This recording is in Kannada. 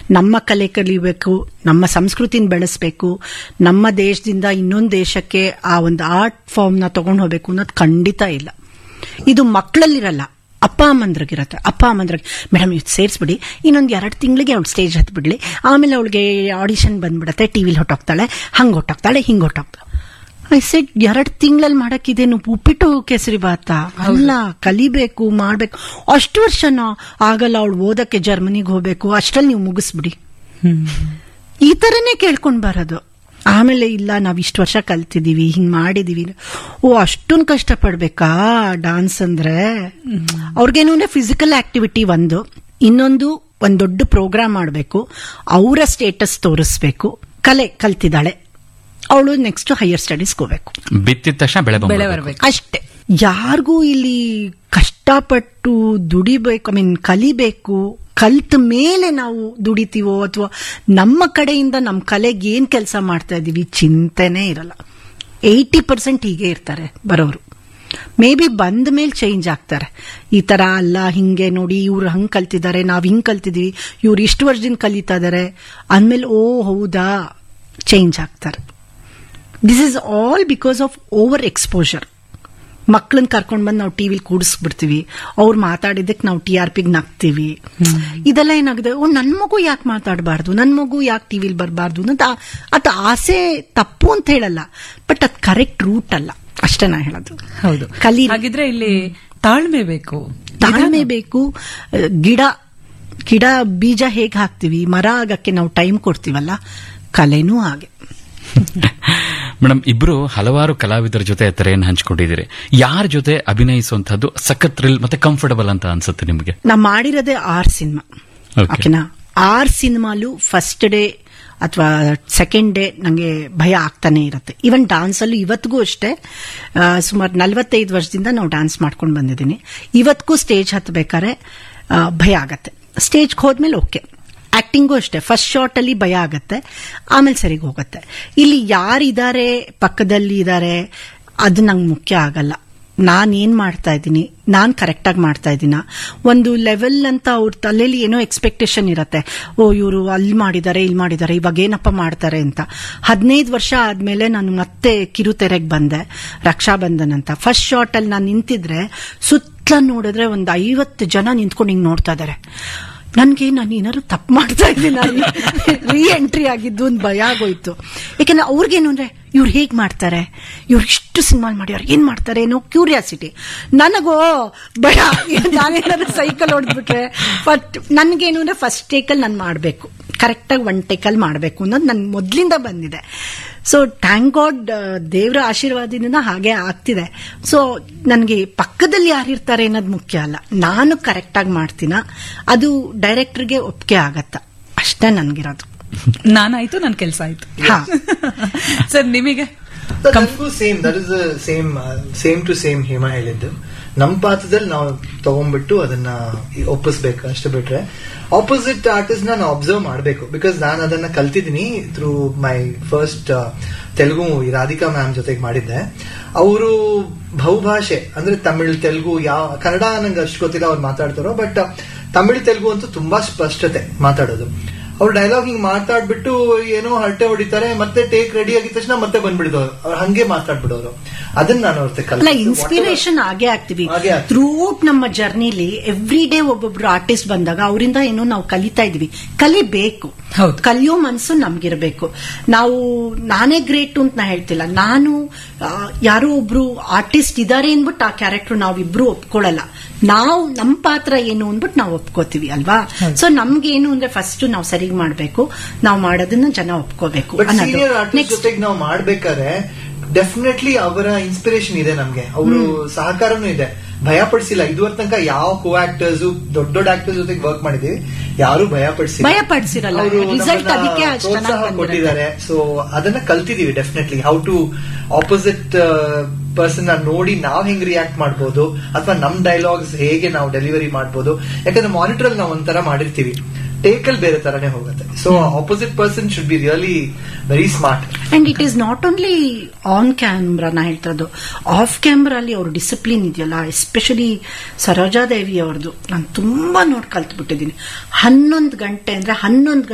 ನಮ್ಮ ಕಲೆ ಕಲಿಬೇಕು ನಮ್ಮ ಸಂಸ್ಕೃತಿನ ಬೆಳೆಸಬೇಕು ನಮ್ಮ ದೇಶದಿಂದ ಇನ್ನೊಂದು ದೇಶಕ್ಕೆ ಆ ಒಂದು ಆರ್ಟ್ ಫಾರ್ಮ್ ನ ತಗೊಂಡು ಹೋಗ್ಬೇಕು ಅನ್ನೋದು ಖಂಡಿತ ಇಲ್ಲ ಇದು ಮಕ್ಕಳಲ್ಲಿರಲ್ಲ ಅಪ್ಪ ಅಮ್ಮಂದ್ರಿಗಿರತ್ತೆ ಅಪ್ಪ ಅಮ್ಮಂದ್ರಿಗೆ ಮೇಡಮ್ ಇದು ಸೇರಿಸ್ಬಿಡಿ ಇನ್ನೊಂದು ಎರಡು ತಿಂಗಳಿಗೆ ಅವ್ಳು ಸ್ಟೇಜ್ ಹತ್ತು ಬಿಡ್ಲಿ ಆಮೇಲೆ ಅವಳಿಗೆ ಆಡಿಷನ್ ಬಂದ್ಬಿಡತ್ತೆ ಟಿವಿಲಿ ಹೊಟ್ಟೋಗ್ತಾಳೆ ಹಂಗೆ ಹೊಟ್ಟೋಗ್ತಾಳೆ ಹಿಂಗೆ ಹೊಟ್ಟೋಗ್ತಾಳೆ ಐ ಸೆಡ್ ಎರಡು ತಿಂಗಳಲ್ಲಿ ಮಾಡಕ್ಕಿದೇನು ಉಪ್ಪಿಟ್ಟು ಕೇಸರಿ ಬಾತ ಅಲ್ಲ ಕಲಿಬೇಕು ಮಾಡ್ಬೇಕು ಅಷ್ಟು ವರ್ಷನ ಆಗಲ್ಲ ಅವಳು ಓದಕ್ಕೆ ಜರ್ಮನಿಗೆ ಹೋಗ್ಬೇಕು ಅಷ್ಟ್ರಲ್ಲಿ ನೀವು ಮುಗಿಸ್ಬಿಡಿ ಈ ತರನೇ ಕೇಳ್ಕೊಂಡ್ ಬರೋದು ಆಮೇಲೆ ಇಲ್ಲ ನಾವ್ ಇಷ್ಟು ವರ್ಷ ಕಲ್ತಿದೀವಿ ಹಿಂಗ್ ಮಾಡಿದೀವಿ ಓ ಅಷ್ಟೊಂದು ಕಷ್ಟ ಪಡ್ಬೇಕಾ ಡಾನ್ಸ್ ಅಂದ್ರೆ ಅವ್ರಿಗೇನು ಅಂದ್ರೆ ಫಿಸಿಕಲ್ ಆಕ್ಟಿವಿಟಿ ಒಂದು ಇನ್ನೊಂದು ಒಂದ್ ದೊಡ್ಡ ಪ್ರೋಗ್ರಾಮ್ ಮಾಡಬೇಕು ಅವರ ಸ್ಟೇಟಸ್ ತೋರಿಸ್ಬೇಕು ಕಲೆ ಕಲ್ತಿದ್ದಾಳೆ ಅವಳು ನೆಕ್ಸ್ಟ್ ಹೈಯರ್ ಸ್ಟಡೀಸ್ ಹೋಗ್ಬೇಕು ಬಿತ್ತಿದ ತಕ್ಷಣ ಬೆಳೆ ಬೆಳೆ ಬಂದ್ಬಿಡ್ಬೇಕು. ಬರ್ಬೇಕು ಅಷ್ಟೇ ಯಾರಿಗೂ ಇಲ್ಲಿ ಕಷ್ಟಪಟ್ಟು ದುಡಿಬೇಕು ಐ ಮೀನ್ ಕಲಿಬೇಕು ಕಲ್ತ ಮೇಲೆ ನಾವು ದುಡಿತೀವೋ ಅಥವಾ ನಮ್ಮ ಕಡೆಯಿಂದ ನಮ್ಮ ಕಲೆಗೆ ಏನ್ ಕೆಲಸ ಮಾಡ್ತಾ ಇದೀವಿ ಚಿಂತೆನೇ ಇರಲ್ಲ ಏಯ್ಟಿ ಪರ್ಸೆಂಟ್ ಹೀಗೆ ಇರ್ತಾರೆ ಬರೋರು ಮೇ ಬಿ ಬಂದ ಮೇಲೆ ಚೇಂಜ್ ಆಗ್ತಾರೆ ಈ ತರ ಅಲ್ಲ ಹಿಂಗೆ ನೋಡಿ ಇವ್ರು ಹಂಗ್ ಕಲ್ತಿದ್ದಾರೆ ನಾವ್ ಹಿಂಗ್ ಕಲ್ತಿದೀವಿ ಇವ್ರು ಇಷ್ಟು ವರ್ಷದಿಂದ ಕಲಿತಾ ಇದಾರೆ ಅಂದ್ಮೇಲೆ ಓ ಹೌದಾ ಚೇಂಜ್ ಆಗ್ತಾರೆ this is all because of over exposure ಮಕ್ಕಳನ್ನ ಕರ್ಕೊಂಡ್ ಬಂದು ನಾವು ಟಿವಿಲಿ ಕೂಡಿಸ್ಬಿಡ್ತೀವಿ ಅವ್ರು ಮಾತಾಡಿದಕ್ಕೆ ನಾವು ಟಿ ಆರ್ ಪಿಗೆ ನಗ್ತೀವಿ ಇದೆಲ್ಲ ಏನಾಗಿದೆ ಓ ನನ್ ಮಗು ಯಾಕೆ ಮಾತಾಡಬಾರ್ದು ನನ್ ಮಗು ಯಾಕೆ ಟಿವಿಲಿ ಬರಬಾರ್ದು ಅನ್ನೋದು ಆ- ಅದು ಆಸೆ ತಪ್ಪು ಅಂತ ಹೇಳಲ್ಲ ಬಟ್ ಅದು ಕರೆಕ್ಟ್ ರೂಟ್ ಅಲ್ಲ ಅಷ್ಟೇ ನಾ ಹೇಳೋದು ಹೌದು ಕಲಿ ಹಾಗಿದ್ರೆ ಇಲ್ಲಿ ತಾಳ್ಮೆ ಬೇಕು ತಾಳ್ಮೆ ಬೇಕು ಅಹ್, ಗಿಡ ಗಿಡ ಬೀಜ ಹೇಗೆ ಹಾಕ್ತಿವಿ ಮರ ಆಗಕ್ಕೆ ನಾವು ಟೈಮ್ ಕೊಡ್ತೀವಲ್ಲ ಕಲೆನೂ ಹಾಗೆ ಮೇಡಮ್ ಇಬ್ರು ಹಲವಾರು ಕಲಾವಿದರ ಜೊತೆ ತೆರೆಯನ್ನು ಹಂಚ್ಕೊಂಡಿದ್ದೀರಿ ಯಾರ ಜೊತೆ ಅಭಿನಯಿಸುವಂತಹದ್ದು ಸಖತ್ ಥ್ರಿಲ್ ಮತ್ತೆ ಕಂಫರ್ಟಬಲ್ ಅಂತ ಅನ್ಸುತ್ತೆ ನಿಮಗೆ ನಾ ಮಾಡಿರೋದೇ ಆರ್ ಸಿನಿಮಾ Okay. ಓಕೆನಾ ಆರ್ ಸಿನಿಮಾಲು ಫಸ್ಟ್ ಡೇ ಅಥವಾ ಸೆಕೆಂಡ್ ಡೇ ನಂಗೆ ಭಯ ಆಗ್ತಾನೆ ಇರುತ್ತೆ ಈವನ್ ಡಾನ್ಸ್ ಅಲ್ಲೂ ಇವತ್ತಿಗೂ ಅಷ್ಟೇ ಸುಮಾರು ನಲವತ್ತೈದು ವರ್ಷದಿಂದ ನಾವು ಡಾನ್ಸ್ ಮಾಡ್ಕೊಂಡು ಬಂದಿದ್ದೀನಿ ಇವತ್ತಿಗೂ ಸ್ಟೇಜ್ ಹತ್ತಬೇಕಾದ್ರೆ ಆ, ಭಯ ಆಗತ್ತೆ ಸ್ಟೇಜ್ಗೆ ಹೋದ್ಮೇಲೆ ಓಕೆ ಆಕ್ಟಿಂಗು ಅಷ್ಟೇ ಫಸ್ಟ್ ಶಾರ್ಟ್ ಅಲ್ಲಿ ಭಯ ಆಗತ್ತೆ ಆಮೇಲೆ ಸರಿಗೆ ಹೋಗುತ್ತೆ ಇಲ್ಲಿ ಯಾರಿದ್ದಾರೆ ಪಕ್ಕದಲ್ಲಿ ಇದ್ದಾರೆ ಅದು ನಂಗೆ ಮುಖ್ಯ ಆಗಲ್ಲ ನಾನ್ ಏನ್ ಮಾಡ್ತಾ ಇದ್ದೀನಿ ನಾನ್ ಕರೆಕ್ಟಾಗಿ ಮಾಡ್ತಾ ಇದ್ದೀನ ಒಂದು ಲೆವೆಲ್ ಅಂತ ಅವ್ರ ತಲೆಯಲ್ಲಿ ಏನೋ ಎಕ್ಸ್ಪೆಕ್ಟೇಷನ್ ಇರತ್ತೆ ಓ ಇವರು ಅಲ್ಲಿ ಮಾಡಿದ್ದಾರೆ ಇಲ್ಲಿ ಮಾಡಿದ್ದಾರೆ ಇವಾಗ ಏನಪ್ಪ ಮಾಡ್ತಾರೆ ಅಂತ ಹದಿನೈದು ವರ್ಷ ಆದ್ಮೇಲೆ ನಾನು ಮತ್ತೆ ಕಿರುತೆರೆಗೆ ಬಂದೆ ರಕ್ಷಾಬಂಧನ್ ಅಂತ ಫಸ್ಟ್ ಶಾರ್ಟ್ ಅಲ್ಲಿ ನಾನು ನಿಂತಿದ್ರೆ ಸುತ್ತ ನೋಡಿದ್ರೆ ಒಂದು ಐವತ್ತು ಜನ ನಿಂತ್ಕೊಂಡು ಹಿಂಗ್ ನೋಡ್ತಾ ಇದಾರೆ ನನ್ಗೆ ನಾನು ಏನಾದ್ರು ತಪ್ಪು ಮಾಡ್ತಾ ಇದ್ದೀನಿ ರೀ ಎಂಟ್ರಿ ಆಗಿದ್ದು ಒಂದು ಭಯ ಆಗೋಯ್ತು ಯಾಕಂದ್ರೆ ಅವ್ರಿಗೇನು ಅಂದ್ರೆ ಇವ್ರು ಹೇಗ್ ಮಾಡ್ತಾರೆ ಇವ್ರು ಇಷ್ಟು ಸಿನಿಮಾ ಮಾಡ್ಯಾರ ಏನ್ ಮಾಡ್ತಾರೆ ಏನೋ ಕ್ಯೂರಿಯಾಸಿಟಿ ನನಗೋ ಭಯ ನಾನೇನಾದ್ರು ಸೈಕಲ್ ಹೊಡೆದ್ಬಿಟ್ರೆ ಬಟ್ ನನ್ಗೇನು ಅಂದ್ರೆ ಫಸ್ಟ್ ಟೇಕಲ್ಲಿ ನಾನು ಮಾಡಬೇಕು ಕರೆಕ್ಟಾಗಿ ಒನ್ ಟೇಕಲ್ಲಿ ಮಾಡಬೇಕು ಅನ್ನೋದು ನನ್ ಮೊದ್ಲಿಂದ ಬಂದಿದೆ ಸೊ ಥ್ಯಾಂಕ್ ಗಾಡ್ ದೇವರ ಆಶೀರ್ವಾದದಿಂದ ಹಾಗೆ ಆಗ್ತಿದೆ ಸೊ ನನಗೆ ಪಕ್ಕದಲ್ಲಿ ಯಾರಿರ್ತಾರೆ ಅನ್ನೋದು ಮುಖ್ಯ ಅಲ್ಲ ನಾನು ಕರೆಕ್ಟಾಗಿ ಮಾಡ್ತೀನ ಅದು ಡೈರೆಕ್ಟರ್ಗೆ ಒಪ್ಪಿಗೆ ಆಗತ್ತ ಅಷ್ಟೇ ನನ್ಗಿರೋದು ನಾನಾಯ್ತು ನನ್ ಕೆಲ್ಸ ಆಯ್ತು ಹಾ. ಸರ್ ನಿಮಗೆ ನನಗೂ same that is same same to same ಹೇಮ ಹೇಳಿದ್ದು ನಮ್ ಪಾತ್ರದಲ್ಲಿ ನಾವು ತಗೊಂಡ್ಬಿಟ್ಟು ಅದನ್ನ ಒಪ್ಪಿಸ್ಬೇಕು ಅಷ್ಟು ಬಿಟ್ರೆ ಆಪೋಸಿಟ್ ಆರ್ಟಿಸ್ಟ್ ನಾನು ಅಬ್ಸರ್ವ್ ಮಾಡಬೇಕು ಬಿಕಾಸ್ ನಾನು ಅದನ್ನ ಕಲ್ತಿದ್ದೀನಿ through my first Telugu movie Radhika ma'am ಜೊತೆಗೆ ಮಾಡಿದ್ದೆ ಅವರು ಬಹುಭಾಷೆ ಅಂದ್ರೆ ತಮಿಳ್ ತೆಲುಗು ಯಾವ ಕನ್ನಡ ನಂಗೆ ಅಷ್ಟು ಗೊತ್ತಿಲ್ಲ ಅವ್ರು ಮಾತಾಡ್ತಾರೋ ಬಟ್ ತಮಿಳ್ ತೆಲುಗು ಅಂತೂ ತುಂಬಾ ಸ್ಪಷ್ಟತೆ ಮಾತಾಡೋದು ಅವ್ರು ಡೈಲಾಗ್ ಹಿಂಗ್ ಮಾತಾಡ್ಬಿಟ್ಟು ಏನೋ ಹರಟೆ ಹೊಡಿತಾರೆ ಮತ್ತೆ ಟೇಕ್ ರೆಡಿ ಆಗಿದ ತಕ್ಷಣ ಮತ್ತೆ ಬಂದ್ಬಿಡಿದವ್ರು ಅವ್ರು ಹಂಗೆ ಮಾತಾಡ್ಬಿಡೋರು ಅದನ್ನ ನಾನು ಅವ್ರ ಅಲ್ಲ ಇನ್ಸ್ಪಿರೇಷನ್ ಆಗೇ ಆಗ್ತೀವಿ ಹಾಗೆ ಆಗ್ತೀವಿ. ಥ್ರೂಟ್ ನಮ್ಮ ಜರ್ನಿಲಿ ಎವ್ರಿ ಡೇ ಒಬ್ಬೊಬ್ರು ಆರ್ಟಿಸ್ಟ್ ಬಂದಾಗ ಅವರಿಂದ ಏನೋ ನಾವು ಕಲಿತಾ ಇದೀವಿ ಕಲಿಬೇಕು ಹೌದು. ಕಲಿಯೋ ಮನ್ಸು ನಮ್ಗಿರ್ಬೇಕು ನಾವು ನಾನೇ ಗ್ರೇಟ್ ಅಂತ ನಾ ಹೇಳ್ತಿಲ್ಲ ನಾನು ಆ, ಯಾರೋ ಒಬ್ರು ಆರ್ಟಿಸ್ಟ್ ಇದಾರೆ ಅಂದ್ಬಿಟ್ಟು ಆ ಕ್ಯಾರೆಕ್ಟರ್ ನಾವಿಬ್ರು ಒಪ್ಕೊಳ್ಳಲ್ಲ ನಾವು ನಮ್ ಪಾತ್ರ ಏನು ಅಂದ್ಬಿಟ್ಟು ನಾವು ಒಪ್ಕೋತೀವಿ ಅಲ್ವಾ ಸೊ ನಮ್ಗೇನು ಅಂದ್ರೆ ಫಸ್ಟ್ ನಾವು ಸರಿಗ್ ಮಾಡ್ಬೇಕು ನಾವು ಮಾಡೋದನ್ನ ಜನ ಒಪ್ಕೋಬೇಕು ಬಟ್ ಅನ್ನೋದು ಸೀನಿಯರ್ ಆರ್ಟಿಸ್ಟ್ ನೆಕ್ಸ್ಟ್ ಜೊತೆಗೆ ನಾವು ಮಾಡ್ಬೇಕಾದ್ರೆ ಡೆಫಿನೆಟ್ಲಿ ಅವರ ಇನ್ಸ್ಪಿರೇಷನ್ ಇದೆ ನಮ್ಗೆ ಅವರು ಸಹಕಾರನೂ ಇದೆ ಭಯ ಪಡಿಸಿಲ್ಲ ಇದುವರ ತನಕ ಯಾವ ಕೋ ಆಕ್ಟರ್ಸ್ ದೊಡ್ಡ ದೊಡ್ಡ ಆಕ್ಟರ್ಸ್ ಜೊತೆಗೆ ವರ್ಕ್ ಮಾಡಿದೀವಿ ಯಾರು ಭಯ ಪಡಿಸಿಲ್ಲ ಭಯ ಪಡ್ಸಿರಲ್ಲ. ಅವ್ರು Result ನಮ್ಮನ್ನ ಅದಕ್ಕೆ ಅಷ್ಟ್ ಚೆನ್ನಾಗ್ ಪ್ರೋತ್ಸಾಹ ಬಂದಿರುತ್ತೆ. ಕೊಟ್ಟಿದ್ದಾರೆ ಸೊ ಅದನ್ನ ಕಲ್ತಿದೀವಿ definitely how to opposite person ನೋಡಿ ನಾವ್ ಹೆಂಗ್ ರಿಯಾಕ್ಟ್ ಮಾಡ್ಬೋದು ಅಥವಾ ನಮ್ ಡೈಲಾಗ್ಸ್ ಹೇಗೆ ನಾವು ಡೆಲಿವರಿ ಮಾಡ್ಬೋದು ಯಾಕಂದ್ರೆ ಮಾನಿಟರ್ ಅಲ್ಲಿ ನಾವು ಒಂಥರ ಮಾಡಿರ್ತೀವಿ ಟೇಕಲ್ ಬೇರೆ ತರನೇ ಹೋಗುತ್ತೆ so opposite person should be really very smart and it is not only on camera ನಾ ಹೇಳ್ತಿರೋದು ಆಫ್ ಕ್ಯಾಮ್ರಾ ಅಲ್ಲಿ ಅವ್ರ ಡಿಸಿಪ್ಲಿನ್ ಇದೆಯಲ್ಲ ಎಸ್ಪೆಷಲಿ ಸರೋಜಾದೇವಿ ಅವ್ರದ್ದು ನಾನು ತುಂಬಾ ನೋಡಿ ಕಲ್ತ್ಬಿಟ್ಟಿದ್ದೀನಿ ಹನ್ನೊಂದು ಗಂಟೆ ಅಂದ್ರೆ ಹನ್ನೊಂದು